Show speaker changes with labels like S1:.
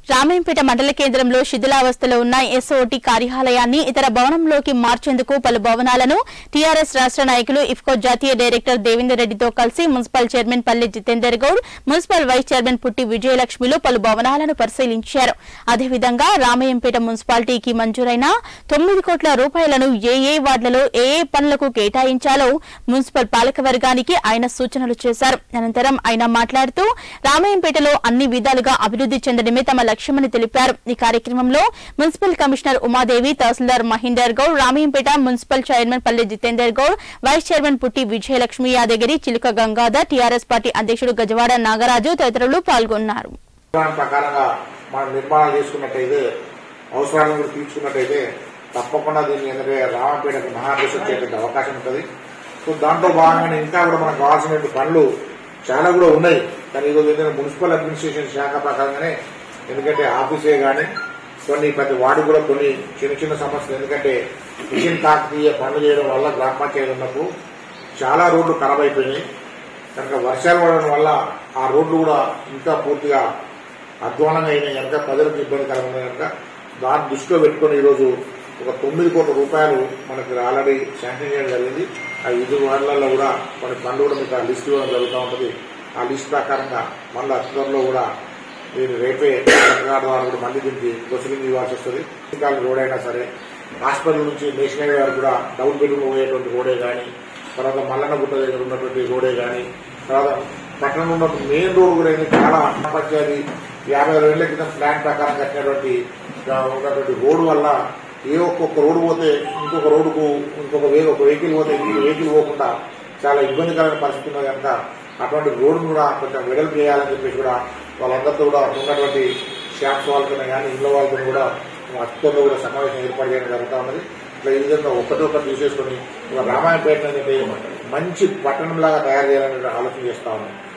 S1: రామాయంపేట మండల కేంద్రంలో శిథిలావస్థలో ఉన్న ఎస్ఓటి కార్యాలయాన్ని ఇతర భవనంలోకి మార్చేందుకు పలు భవనాలను టీఆర్ఎస్ రాష్ట్ర నాయకులు ఇఫ్కో జాతీయ డైరెక్టర్ దేవేందర్ రెడ్డితో కలిసి municipal chairman Palli Jitender Goud municipal vice chairman Putti విజయలక్ష్మిలు పలు భవనాలను పరిశీలించారు అదేవిధంగా రామాయంపేట మున్సిపాలిటీకి మంజూరైన తొమ్మిది కోట్ల రూపాయలను ఏ ఏ వార్డులలో ఏ ఏ పనులకు కేటాయించాలో మున్సిపల్ పాలకవర్గానికి ఆయన సూచనలు చేశారు అనంతరం ఆయన మాట్లాడుతూ రామాయంపేటలో అన్ని విధాలుగా అభివృద్ధి చెందడమే తమ లక్ష్యమని తెలిపారు ఈ కార్యక్రమంలో municipal commissioner Umadevi tahsildar Mahender Goud Ramayampet municipal chairman Palle Jitender Goud vice chairman పుట్టి విజయలక్ష్మి యాదగిరి చిలుక గంగాధర్ టీఆర్ఎస్ పార్టీ అధ్యక్షుడు గజవాడ నాగరాజు తదితరులు పాల్గొన్నారు
S2: దాని ప్రకారంగా మనం నిర్మాణాలు చేసుకున్నట్టయితే అవసరాలను కూడా తీర్చుకున్నట్టయితే తప్పకుండా దీన్ని ఏంటంటే రామపేటకు మహాదశ వచ్చేటువంటి అవకాశం ఉంటుంది సో దాంట్లో భాగంగానే ఇంకా కూడా మనకు కావాల్సినటువంటి పనులు చాలా కూడా ఉన్నాయి కానీ ఈరోజు ఏంటంటే మున్సిపల్ అడ్మినిస్ట్రేషన్ శాఖ ప్రకారంగానే ఎందుకంటే ఆఫీసే కానీ కొన్ని ప్రతి వార్డు కూడా కొన్ని చిన్న చిన్న సమస్యలు ఎందుకంటే మిషన్ కాకతీయ పనులు చేయడం వల్ల గ్రామ పంచాయతీ ఉన్నప్పుడు చాలా రోడ్లు ఖరాబ్ అయిపోయినాయి కనుక వర్షాలు పడడం వల్ల ఆ రోడ్లు కూడా ఇంకా పూర్తిగా అధ్వానంగా అయినాయి కనుక ప్రజలకు ఇబ్బందికరంగా కనుక దాన్ని దృష్టిలో పెట్టుకుని ఈరోజు ఒక తొమ్మిది కోట్ల రూపాయలు మనకి ఆల్రెడీ శాంక్షన్ చేయడం జరిగింది ఆ ఐదు వార్డులలో కూడా మన పనులు కూడా మీకు ఆ లిస్ట్ ఇవ్వడం జరుగుతూ ఉంటుంది ఆ లిస్ట్ ప్రకారంగా మళ్ళీ త్వరలో కూడా మీరు రేపే కలెక్టర్ ద్వారా కూడా మళ్ళీ దీనికి ప్రొసీడింగ్ ఇవ్వాల్సి వస్తుంది ఇంకా రోడ్ అయినా సరే హాస్పిటల్ నుంచి నేషనల్ హైవే వరకు కూడా డబుల్ బెడ్రూమ్ పోయేటువంటి రోడే కానీ తర్వాత మల్లన్న గుట్ట దగ్గర ఉన్నటువంటి రోడే కానీ తర్వాత పట్టణంలో ఉన్న మెయిన్ రోడ్ కూడా ఏంటి చాలా పంచాయతీ యాభై ఆరు ఏళ్ల క్రితం ప్లాన్ ప్రకారం కట్టినటువంటి ఆ, ఉన్నటువంటి రోడ్డు వల్ల ఏ ఒక్కొక్క రోడ్డు పోతే ఇంకొక రోడ్డుకు ఇంకొక వే ఒక వెహికల్ పోతే ఇంకొక వెహికల్ పోకుండా చాలా ఇబ్బందికరమైన పరిస్థితి ఉన్నది కనుక అటువంటి రోడ్డును కూడా కొంచెం వెడల్పు చేయాలని చెప్పేసి కూడా వాళ్ళందరితో కూడా ఉన్నటువంటి షాప్స్ వాళ్ళతో కానీ ఇళ్ళ వాళ్ళతో కూడా అత్యంత కూడా సమావేశం ఏర్పాటు చేయడం జరుగుతూ ఉన్నది ఇట్లా ఈ విధంగా ఒకటి ఒకటి తీసేసుకొని ఒక రామాయణపేట అనేది మంచి పట్టణంలాగా తయారు చేయాలని ఆలోచన చేస్తా ఉన్నాం